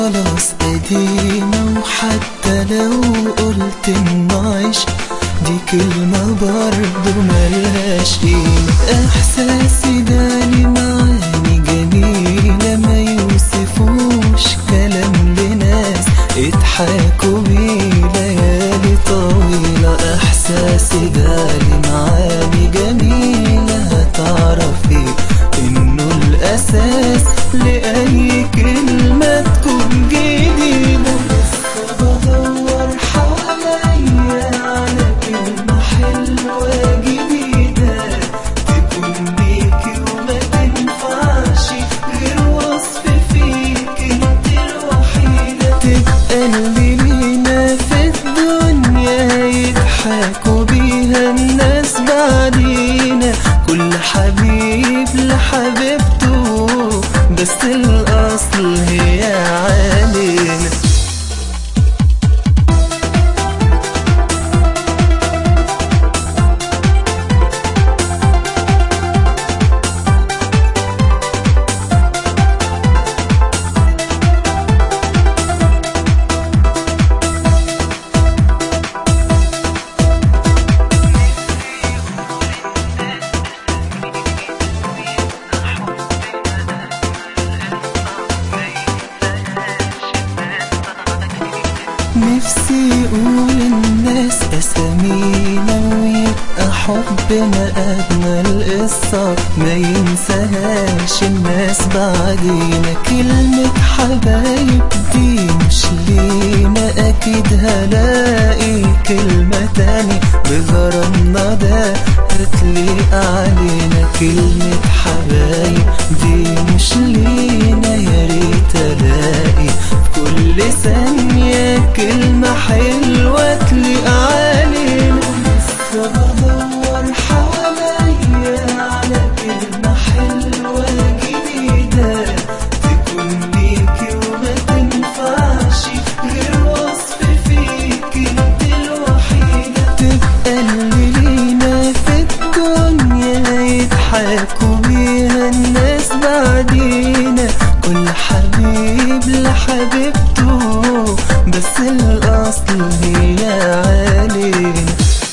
خلاص قديمة وحتى لو قلت انه عشق دي كلمة برضه ملهاش قيمة احساسي ده لي معاني جميلة ما يوصفوش كلام لناس اضحكوا بيه ليالي طويلة احساسي ده لي معاني جميلة هتعرفي انه الاساس لاي كلمة تكون جديدة لسه بدور حواليا على كلمة حلوة جديدة تكون ليكي وما تنفعش غير وصف فيك انت الوحيدة تبقى اللي لينا في الدنيا يضحكوا بيها الناس بعدينا كل حبيب لحبيبته بس الأصل هي علينا نفسي يقول الناس أسامينا ويبقى حبنا أجمل قصة ما ينساهاش الناس بعدينا كلمة حبايب دي مش لينا أكيد هلاقي كلمة تاني بغرامنا ده هتليق علينا كلمة حبايب دي مش لينا يا ريت ألاقي كل ثانية كلمة حلوة تليق علينا لسه بدور حواليا على كلمة حلوة جديدة تكون ليكي وما تنفعش غير وصف فيك انت الوحيدة تبقى اللي لينا في الدنيا يضحكوا بيها الناس بعدينا كل حبيب لحبيبته بس الأصل هي علينا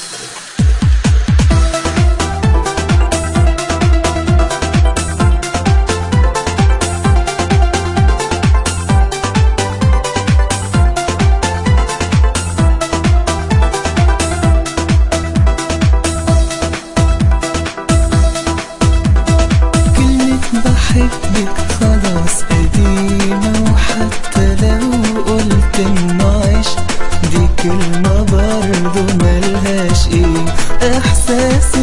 كلمة بحبك خلاص قديمة وحتى لو قلت انه عشق دي كلمة برضه ملهاش قيمة احساسي